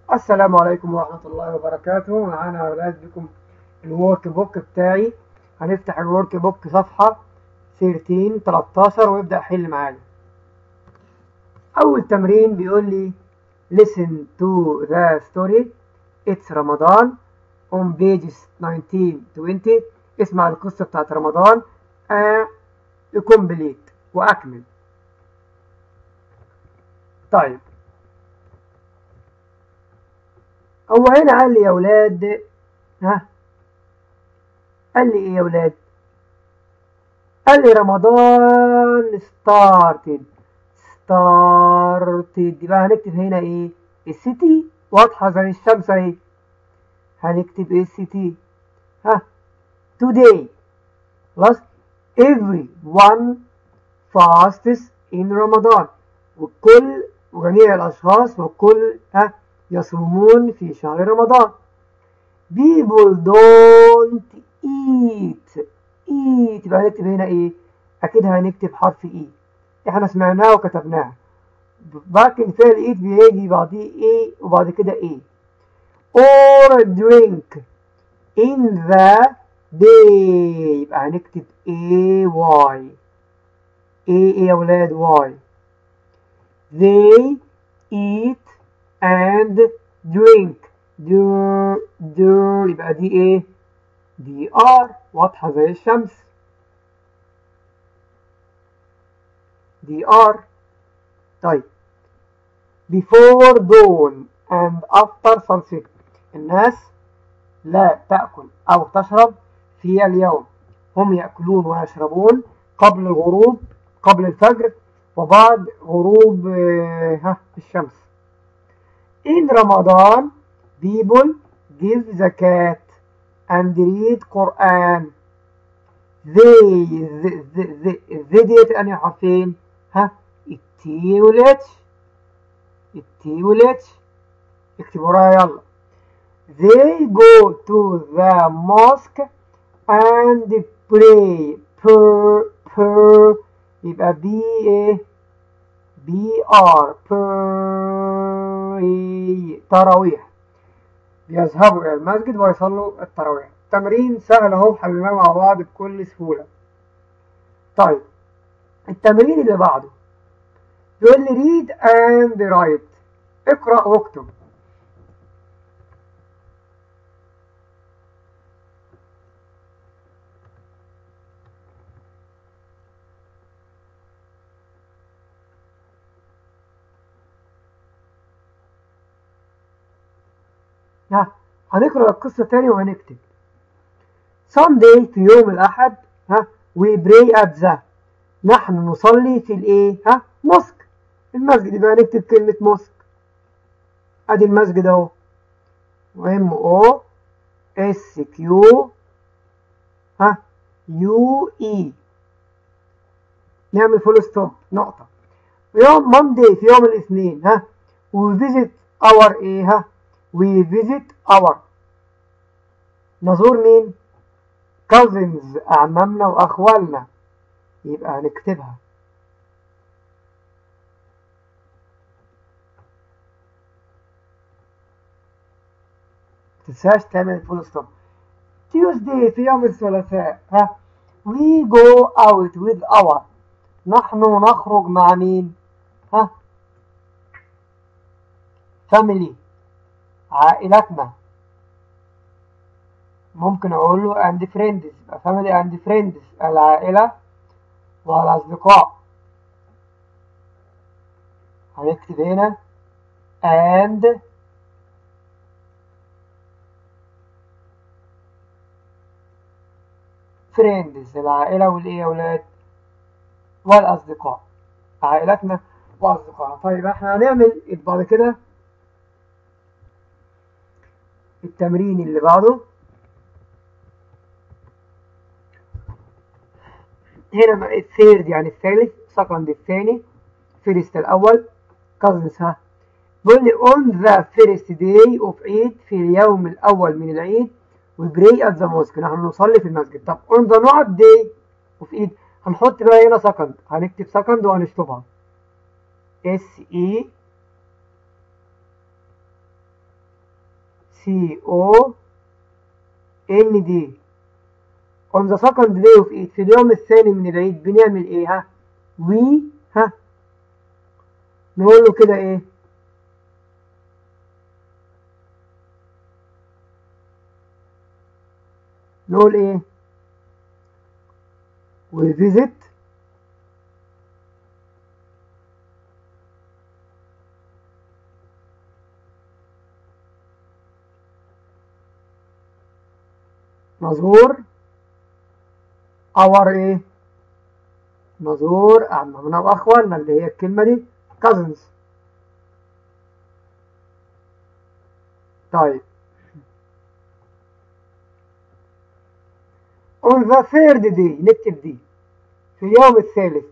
السلام عليكم ورحمة الله وبركاته معانا يا أولاد بكم الورك بوك بتاعي هنفتح الورك بوك صفحة 13 13 ويبدأ يحل معايا أول تمرين بيقول لي listen to the story it's رمضان on pages 19 20 اسمع القصة بتاعت رمضان آه complete وأكمل طيب هو هنا قال لي يا ولاد ها قال لي ايه يا ولاد قال لي رمضان started started يبقى هنكتب هنا ايه السيتي واضحة زي الشمس اهي هنكتب ايه السيتي ها today خلاص everyone fasts in رمضان وكل وجميع الأشخاص وكل ها يصومون في شهر رمضان people don't eat eat يبقى هنكتب هنا ايه اكيد هنكتب حرف اي احنا سمعناه وكتبناه لكن فعل ايت بيجي بعديه ايه وبعد كده ايه or drink in the day يبقى هنكتب a y ايه ايه يا ولاد y they eat and drink در در يبقى دي ايه دي ار واضحة زي الشمس دي ار طيب before dawn and after sunset الناس لا تأكل أو تشرب في اليوم هم يأكلون ويشربون قبل الغروب قبل الفجر وبعد غروب ها الشمس In Ramadan, people give zakat and read Quran. They, they, they, they ديت أنهي حرفين؟ ها؟ التي والاتش التي والاتش اكتبوا ورايا يلا. They go to the mosque and pray per per يبقى بي ايه؟ بي ار per تراويح بيذهبوا إلى المسجد ويصلوا التراويح تمرين سهل اهو حلناه مع بعض بكل سهولة طيب التمرين اللي بعده بيقول لي read and write اقرأ واكتب ها هنقرأ القصة تاني وهنكتب Sunday في يوم الأحد ها we pray at the نحن نصلي في الايه ها موسك المسجد يبقى هنكتب كلمة موسك ادي المسجد اهو ام او اس كيو ها يو اي نعمل فول ستوب نقطة يوم ماندي في يوم الاثنين ها we visit our ايه ها we visit our نزور مين cousins أعمامنا وأخوالنا يبقى هنكتبها متنساش تعمل فول ستوب Tuesday في يوم الثلاثاء ها we go out with our نحن نخرج مع مين ها family عائلتنا ممكن اقول له and friends يبقى family and friends العائلة والأصدقاء هنكتب هنا and friends العائلة والإيه يا ولاد والأصدقاء عائلتنا وأصدقائنا طيب احنا هنعمل بعد كده التمرين اللي بعده هنا الثيرد يعني الثالث سكند الثاني فيرست الأول كازنس ها بيقول لي on the first day of Eid في اليوم الأول من العيد we pray at the mosque نحن نصلي في المسجد طب on the not day of Eid هنحط بقى هنا سكند هنكتب سكند وهنشطبها S E سي او ان دي on the second day of Eid في اليوم الثاني من العيد بنعمل ايه ها we ها نقول له كده ايه نقول ايه we visit نزور our ايه نزور أعمامنا وأخوالنا اللي هي الكلمة دي cousins طيب on the third day نكتب دي في اليوم الثالث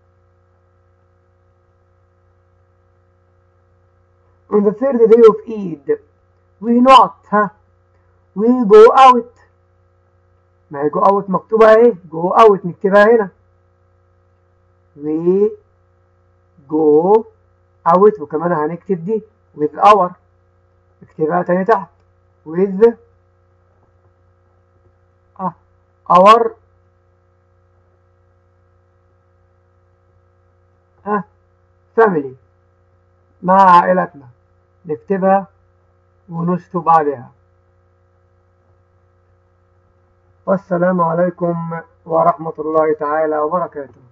on the third day of Eid we not ها we go out ما هي go out مكتوبة اهي go out نكتبها هنا we go out وكمان هنكتب دي with our اكتبها تاني تحت with آه. our آه. family مع عائلتنا نكتبها ونشطب عليها والسلام عليكم ورحمة الله تعالى وبركاته